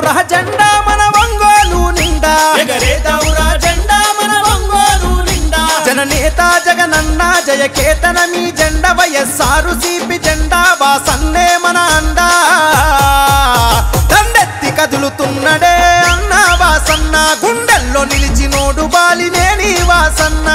ఎగరేద్దావురా జెండా మన ఒంగోలు నిండా ఎగరేదౌరా జెండా మన ఒంగోలు నిండా జననేత జగనన్న జయకేతన మీ జెండ వయస్సారు సిపి జెండా వాసన్నే మన అండా దండెత్తి కదులుతున్నడే అన్న వాసన్న గుండెల్లో నిలిచినోడు బాలినేని వాసన్న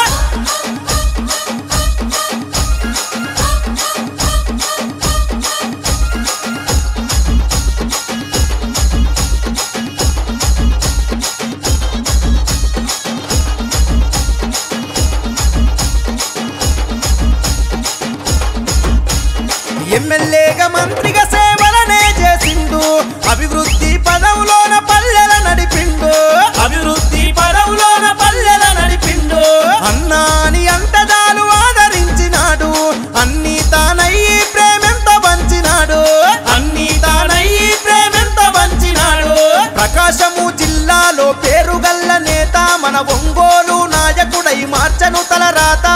ఎమ్మెల్యేగా మంత్రిగా సేవలనే చేసిండు అభివృద్ధి పదవులోన పల్లెల నడిపిండు అభివృద్ధి పదవులోన పల్లెల నడిపిండు అన్నాని అంటదాలు ఆదరించినాడు అన్ని తానయ్యి ప్రేమెంత పంచినాడు అన్ని తానయ్యి ప్రేమెంత వంచినాడు ప్రకాశము జిల్లాలో పేరుగల్ల నేత మన ఒంగోలు నాయకుడై మార్చను తలరాత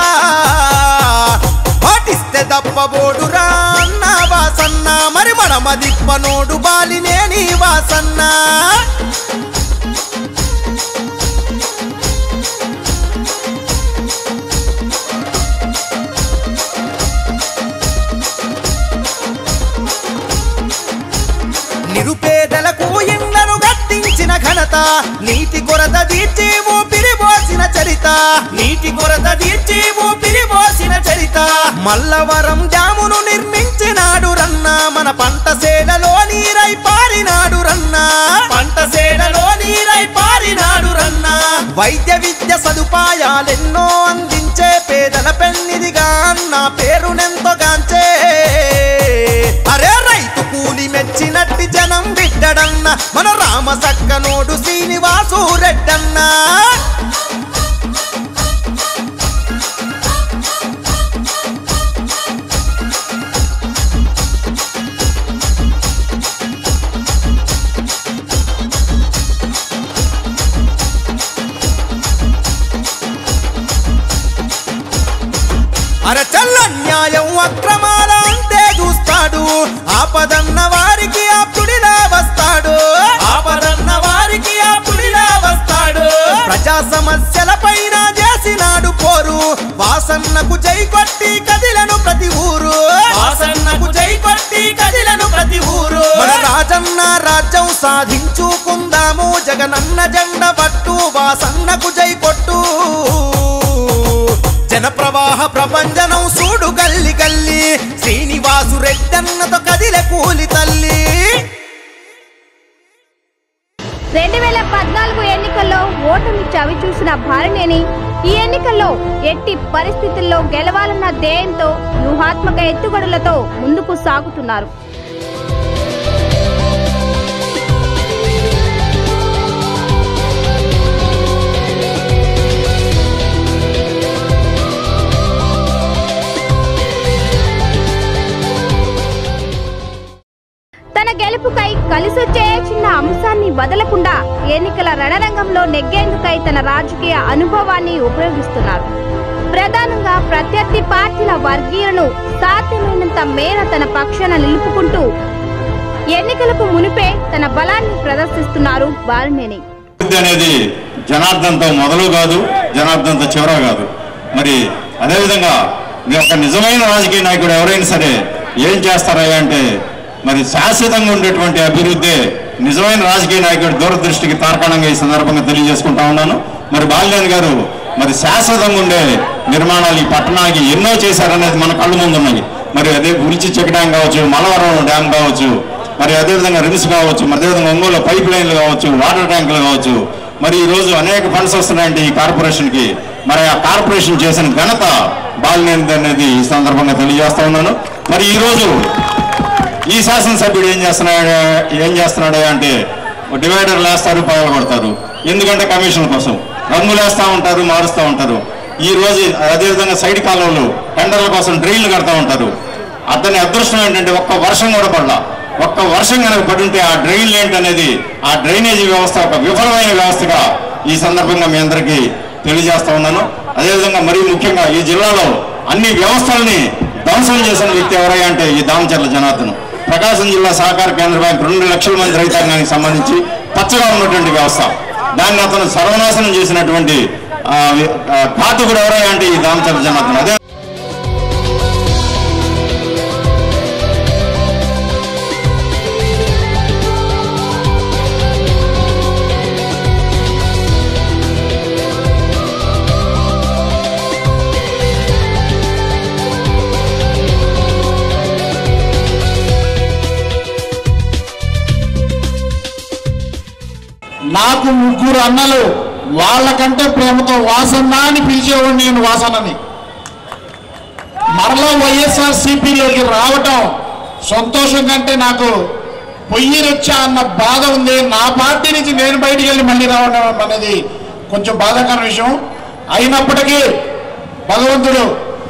పాటిస్తే దప్పబోడురా అన్న వాసన్న మరి మన మదిప్పనోడు బాలినేని వాసన్న నిరుపేదలకు ఇండ్లను కట్టించిన ఘనత నీటి కొరత తీర్చి ఊపిరి పోసిన చరిత నీటి కొరత తీర్చి ఊపిరి పోసిన చరిత మల్లవరం డ్యామును నిర్మించినాడు రన్న మన పంట సేలలో నీరై పారినాడు రన్న పంట సేడలో నీరై పారినాడు రన్నా వైద్య విద్య సదుపాయాలెన్నో అందించే పేదల పెన్నిదిగా అన్న పేరునెంతో గాంచే అరే రైతు కూలి మెచ్చినట్టి జనం బిడ్డడన్న మన రామ సక్కనోడు శ్రీనివాసు రెడ్డన్నా అరచల్ల న్యాయం అక్రమాల అంతే చూస్తాడు ఆపదన్న వారికి ఆప్తుడిలా వస్తాడు ఆపదన్న వారికి అప్పుడిలా వస్తాడు ప్రజా సమస్యల పైన చేసినాడు పోరు వాసన్నకు జై కొట్టి కదిలను ప్రతి ఊరు వాసన్నకు జై కొట్టి కదిలను ప్రతి ఊరు మన రాజన్న రాజ్యం సాధించుకుందాము జగనన్న జెండ పట్టు వాసన్నకు జై కొట్టు జన ప్రవాహ ప్రపంచనం సూడు గల్లి గల్లి శ్రీనివాసు రెడ్డన్నతో కదిలే కూలి తల్లి రెండు వేల పద్నాలుగు ఎన్నికల్లో ఓటమి చవి చూసిన భారనేని ఈ ఎన్నికల్లో ఎట్టి పరిస్థితుల్లో గెలవాలన్న ధ్యేయంతో వ్యూహాత్మక ఎత్తుగడలతో ముందుకు సాగుతున్నారు తన గెలుపుకై కలిసొచ్చే చిన్న అంశాన్ని వదలకుండా ఎన్నికల రణరంగంలో నెగ్గేందుకై తన రాజకీయ అనుభవాన్ని ఉపయోగిస్తున్నారు ప్రధానంగా ప్రత్యర్థి పార్టీల వర్గీయులను సాధ్యమైనంత మేర తన పక్షాన నిలుపుకుంటూ ఎన్నికలకు మునిపే తన బలాన్ని ప్రదర్శిస్తున్నారు బాలినేని అభివృద్ధి అనేది జనార్దన్తో మొదలు కాదు జనార్దన్తో చివర కాదు మరి అదేవిధంగా మీ యొక్క నిజమైన రాజకీయ నాయకుడు ఎవరైనా సరే ఏం చేస్తారయ్యా అంటే మరి శాశ్వతంగా ఉండేటువంటి అభివృద్ధి నిజమైన రాజకీయ నాయకుడి దూరదృష్టికి తార్కాణంగా ఈ సందర్భంగా తెలియజేసుకుంటా ఉన్నాను మరి బాలినేని గారు మరి శాశ్వతంగా ఉండే నిర్మాణాలు ఈ పట్టణానికి ఎన్నో చేశారనేది మన కళ్ళ ముందు ఉన్నాయి మరి అదే ఉరిచి చెక్ డ్యామ్ కావచ్చు మలవరం డ్యామ్ కావచ్చు మరి అదేవిధంగా రిమ్స్ కావచ్చు మరి అదేవిధంగా ఒంగోలు పైప్ లైన్లు కావచ్చు వాటర్ ట్యాంకులు కావచ్చు మరి ఈ రోజు అనేక ఫండ్స్ వస్తున్నాయండి ఈ కార్పొరేషన్ కి మరి ఆ కార్పొరేషన్ చేసిన ఘనత బాలినేనిది అనేది ఈ సందర్భంగా తెలియజేస్తా ఉన్నాను మరి ఈ రోజు ఈ శాసనసభ్యుడు ఏం చేస్తున్నాడు ఏం చేస్తున్నాడు అంటే డివైడర్లు వేస్తారు పగలు కొడతారు ఎందుకంటే కమిషన్ కోసం రంగులు వేస్తూ ఉంటారు మారుస్తూ ఉంటారు ఈ రోజు అదేవిధంగా సైడ్ కాలువలు టెండర్ల కోసం డ్రైన్లు కడతా ఉంటారు అతని అదృష్టం ఏంటంటే ఒక్క వర్షం కూడా పడలా ఒక్క వర్షం కనుక పడి ఉంటే ఆ డ్రైన్లు ఏంటనేది ఆ డ్రైనేజీ వ్యవస్థ ఒక విఫలమైన వ్యవస్థగా ఈ సందర్భంగా మీ అందరికీ తెలియజేస్తా ఉన్నాను అదేవిధంగా మరీ ముఖ్యంగా ఈ జిల్లాలో అన్ని వ్యవస్థల్ని ధ్వంసం చేసిన వ్యక్తి ఎవరయ్యా అంటే ఈ దామచర్ల జనార్దన్ ప్రకాశం జిల్లా సహకార కేంద్ర బ్యాంక్ రెండు లక్షల మంది రైతాంగానికి సంబంధించి పచ్చగా ఉన్నటువంటి వ్యవస్థ దాన్ని అతను సర్వనాశనం చేసినటువంటి ఆ, ఆ, ఘాతకుడు ఎవరయ్యా అంటే ఈ దామచంద్ర జనార్దన్ అదే నాకు ముగ్గురు అన్నలు వాళ్ళకంటే ప్రేమతో వాసన్న అని పిలిచేవాడిని నేను వాసనని మరలా వైఎస్ఆర్ సిపిలోకి రావటం సంతోషం కంటే నాకు పొయ్యి రచ్చా అన్న బాధ ఉంది నా పార్టీ నుంచి నేను బయటికి వెళ్ళి మళ్ళీ రావడం అనేది కొంచెం బాధాకర విషయం అయినప్పటికీ భగవంతుడు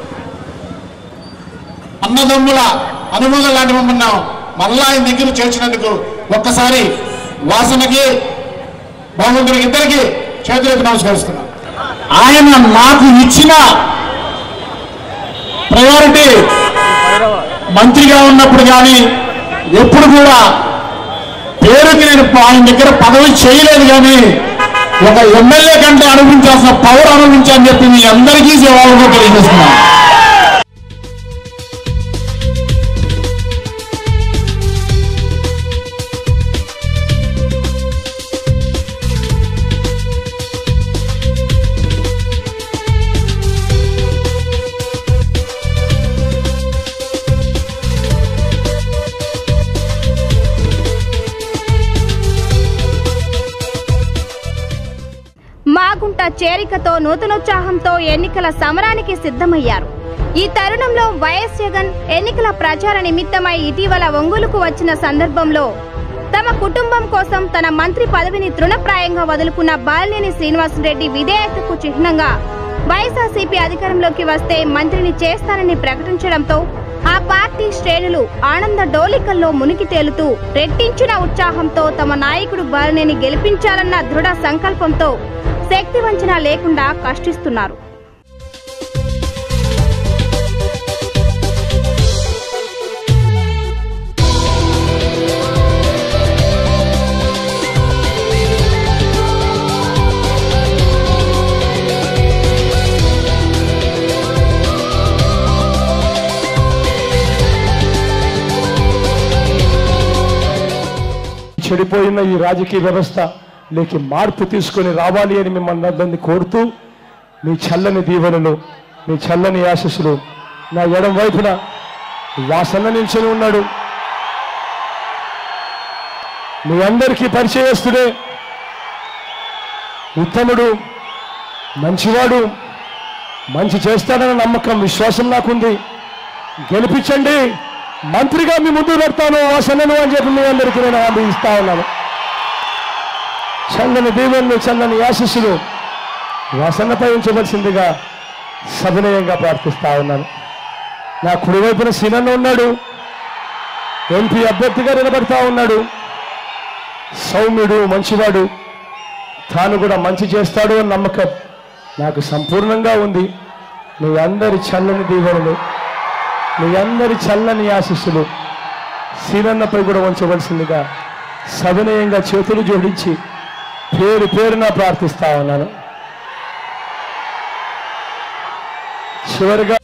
అన్నదమ్ముల అనుభవం లాంటి మమ్మల్ని మళ్ళా ఆయన దగ్గర చేర్చినందుకు ఒక్కసారి వాసనకి భగవంతుడికి ఇద్దరికి చేతులెత్తి నమస్కరిస్తున్నాను ఆయన నాకు ఇచ్చిన ప్రయారిటీ మంత్రిగా ఉన్నప్పుడు కానీ ఎప్పుడు కూడా పేరుకి నేను ఆయన దగ్గర పదవి చేయలేదు కానీ ఒక ఎమ్మెల్యే కంటే అనుభవించాల్సిన పవర్ అనుభవించాలని చెప్పి మీ అందరికీ సేవలు తెలియజేస్తున్నాను మాగుంట చేరికతో నూతనోత్సాహంతో ఎన్నికల సమరానికి సిద్ధమయ్యారు ఈ తరుణంలో వైఎస్ జగన్ ఎన్నికల ప్రచార నిమిత్తమై ఇటీవల ఒంగోలుకు వచ్చిన సందర్భంలో తమ కుటుంబం కోసం తన మంత్రి పదవిని తృణప్రాయంగా వదులుకున్న బాలినేని శ్రీనివాసరెడ్డి విధేయతకు చిహ్నంగా వైఎస్ఆర్సీపీ అధికారంలోకి వస్తే మంత్రిని చేస్తానని ప్రకటించడంతో ఆ పార్టీ శ్రేణులు ఆనంద డోలికల్లో మునిగి తేలుతూ రెట్టించిన ఉత్సాహంతో తమ నాయకుడు బాలినేని గెలిపించాలన్న దృఢ సంకల్పంతో శక్తి వంచన లేకుండా కష్టిస్తున్నారు చెడిపోయిన ఈ రాజకీయ వ్యవస్థ లేకి మార్పు తీసుకొని రావాలి అని మిమ్మల్ని అందరినీ కోరుతూ మీ చల్లని దీవెనలు మీ చల్లని ఆశస్సులు నా ఎడం వైపున వాసన నిల్చొని ఉన్నాడు మీ అందరికీ పరిచయస్తుడే ఉత్తముడు మంచివాడు మంచి చేస్తాడన్న నమ్మకం విశ్వాసం నాకుంది గెలిపించండి మంత్రిగా మీ ముందు పెడతాను వాసనను అని చెప్పి మీ అందరికీ నేను హామీ ఇస్తా ఉన్నాను చల్లని దీవెనలు చల్లని ఆశస్సులు వాసనపై ఉంచవలసిందిగా సవినయంగా ప్రార్థిస్తా ఉన్నాను నా కుడివైపున సీనన్న ఉన్నాడు ఎంపీ అభ్యర్థిగా నిలబడతా ఉన్నాడు సౌమ్యుడు మంచివాడు తాను కూడా మంచి చేస్తాడు అని నమ్మకం నాకు సంపూర్ణంగా ఉంది మీ అందరి చల్లని దీవెనలు మీ అందరి చల్లని ఆశీస్సులు సీనన్నపై కూడా ఉంచవలసిందిగా సవినయంగా చేతులు జోడించి పేరు పేరున ప్రార్థిస్తా ఉన్నాను చివరిగా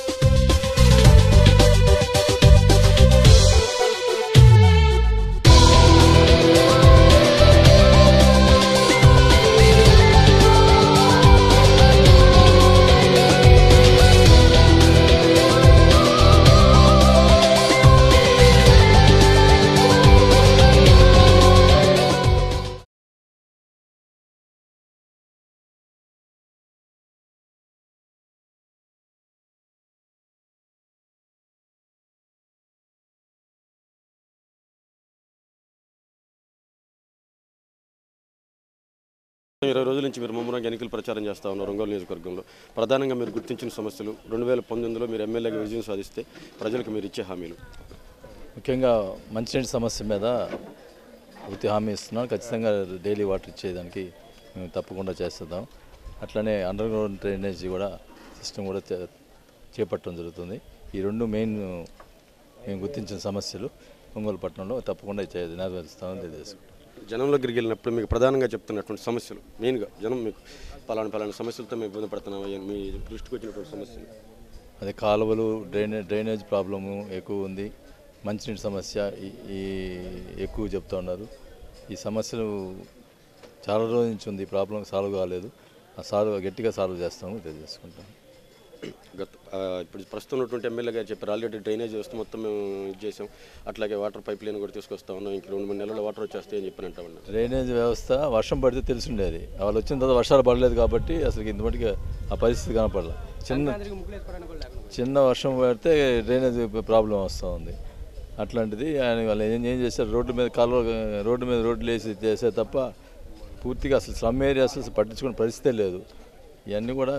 ఇరవై రోజుల నుంచి మీరు ముమ్మరంగా ఎన్నికల ప్రచారం చేస్తా ఉన్నారు ఒంగోలు నియోజకవర్గంలో ప్రధానంగా మీరు గుర్తించిన సమస్యలు రెండు వేల పంతొమ్మిదిలో మీరు ఎమ్మెల్యేగా విజయం సాధిస్తే ప్రజలకు మీరు ఇచ్చే హామీలు ముఖ్యంగా మంచినీటి సమస్య మీద పూర్తి హామీ ఇస్తున్నాం ఖచ్చితంగా డైలీ వాటర్ ఇచ్చేదానికి మేము తప్పకుండా చేస్తున్నాం అట్లనే అండర్ గ్రౌండ్ డ్రైనేజీ కూడా సిస్టమ్ కూడా చే- చేపట్టడం జరుగుతుంది ఈ రెండు మెయిన్ మేము గుర్తించిన సమస్యలు ఒంగోలు పట్టణంలో తప్పకుండా చే నెరవేరుస్తామని తెలియజేసుకుంటాం జనంలో దగ్గరికి వెళ్ళినప్పుడు మీకు ప్రధానంగా చెప్తున్నటువంటి సమస్యలు మెయిన్గా జనం మీకు పలానా పలానా సమస్యలతో మేము ఇబ్బంది పడుతున్నాం అయ్యా మీ దృష్టికి వచ్చినటువంటి సమస్యలు అదే కాలువలు డ్రైనేజ్ డ్రైనేజ్ ప్రాబ్లము ఎక్కువ ఉంది మంచినీటి సమస్య ఈ- ఈ ఎక్కువ చెప్తా ఉన్నారు ఈ సమస్యలు చాలా రోజుల నుంచి ఉంది ఈ ప్రాబ్లం సాల్వ్ కాలేదు ఆ సాల్వ్ గట్టిగా సాల్వ్ చేస్తాము తెలియజేసుకుంటాం గత ఆ, ఇప్పుడు ప్రస్తుతం ఉన్నటువంటి ఎమ్మెల్యే గారు చెప్పారు ఆల్రెడీ డ్రైనేజ్ వ్యవస్థ మొత్తం మేము ఇది చేసాం అట్లాగే వాటర్ పైప్ లైన్ కూడా తీసుకొస్తా ఉన్నాం ఇంక రెండు మూడు నెలల్లో వాటర్ వచ్చేస్తాయి అని చెప్పి అంటా ఉన్నారు డ్రైనేజ్ వ్యవస్థ వర్షం పడితే తెలిసిండేది వాళ్ళు వచ్చిన తర్వాత వర్షాలు పడలేదు కాబట్టి అసలు ఇంతమటికి ఆ పరిస్థితి కనపడలే చిన్న చిన్న వర్షం పడితే డ్రైనేజ్ ప్రాబ్లం వస్తూ ఉంది అట్లాంటిది ఆయన వాళ్ళు ఏం ఏం చేశారు రోడ్డు మీద కాలువ రోడ్డు మీద రోడ్లు వేసి చేసే తప్ప పూర్తిగా అసలు స్లమ్ ఏరియా అసలు పట్టించుకునే పరిస్థితే లేదు ఇవన్నీ కూడా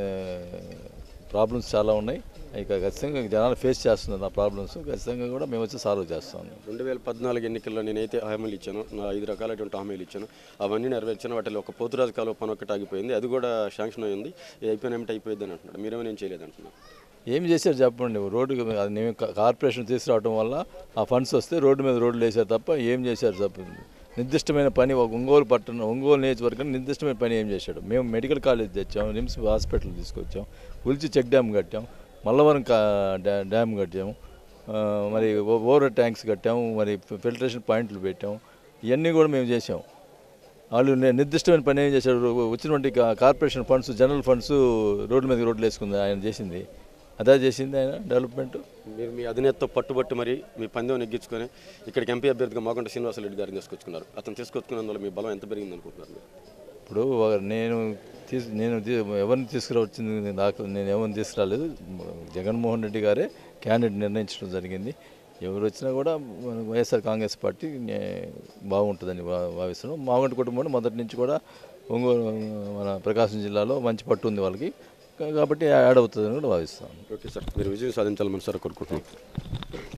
ప్రాబ్లమ్స్ చాలా ఉన్నాయి ఇక ఖచ్చితంగా జనాలు ఫేస్ చేస్తున్నారు ఆ ప్రాబ్లమ్స్ ఖచ్చితంగా కూడా మేము వచ్చి సాల్వ్ చేస్తాం రెండు వేల పద్నాలుగు ఎన్నికల్లో నేనైతే హామీలు ఇచ్చాను నా ఐదు రకాలైనటువంటి హామీలు ఇచ్చాను అవన్నీ నెరవేర్చాను వాటిలో ఒక పోతురాజు కాలువ పని ఒకటి ఆగిపోయింది అది కూడా శాంక్షన్ అయింది ఇది అయిపోయిన ఏమిటి అయిపోయింది అని అంటున్నాడు మీరేమైనా ఏం చేయలేదు అంటున్నారు ఏం చేశారు చెప్పండి రోడ్డు అది నేను కా- కార్పొరేషన్ తీసుకురావడం వల్ల ఆ ఫండ్స్ వస్తే రోడ్డు మీద రోడ్లు వేసారు తప్ప ఏం చేశారు చెప్పండి నిర్దిష్టమైన పని ఒక ఒంగోలు పట్టణం ఒంగోలు నియోజకవర్గం నిర్దిష్టమైన పని ఏం చేశాడు మేము మెడికల్ కాలేజ్ తెచ్చాం నిమ్స్ హాస్పిటల్ తీసుకొచ్చాం ఉల్చి చెక్ డ్యామ్ కట్టాం మల్లవరం కా డ్యా- డ్యామ్ కట్టాము ఆ, మరి ఓ- ఓవర్ ట్యాంక్స్ కట్టాము మరి ఫిల్టరేషన్ పాయింట్లు పెట్టాం ఇవన్నీ కూడా మేము చేసాం వాళ్ళు ని- నిర్దిష్టమైన పని ఏం చేశారు వచ్చినటువంటి కా- కార్పొరేషన్ ఫండ్స్ జనరల్ ఫండ్స్ రోడ్ల మీద రోడ్లు వేసుకుంది ఆయన చేసింది అదే చేసింది ఆయన డెవలప్మెంట్ మీరు మీ అధినేతతో పట్టుబట్టి మరి మీ పందెం నెగ్గించుకొని ఇక్కడికి ఎంపీ అభ్యర్థిగా మాగుంట శ్రీనివాసరెడ్డి గారిని తీసుకొచ్చుకున్నారు అతను తీసుకొచ్చుకున్నందువల్ల మీ బలం ఎంత పెరిగింది అనుకుంటున్నారు మీరు ఇప్పుడు ఒక- నేను తీసు నేను తీ- ఎవరిని తీసుకురావచ్చింది నాకు నేను ఎవరిని తీసుకురాలేదు జగన్మోహన్ రెడ్డి గారే క్యాండిడేట్ నిర్ణయించడం జరిగింది ఎవరు వచ్చినా కూడా మన వైఎస్ఆర్ కాంగ్రెస్ పార్టీ నే- బాగుంటుందని భా- భావిస్తున్నాం మాగుంట కుటుంబం మొదటి నుంచి కూడా ఒంగోలు మన ప్రకాశం జిల్లాలో మంచి పట్టు ఉంది వాళ్ళకి కా- కాబట్టి యాడ్ అవుతుందని కూడా భావిస్తాను ఓకే సార్ మీరు విజయం సాధించాలని మనసారా కోరుకుంటున్నాను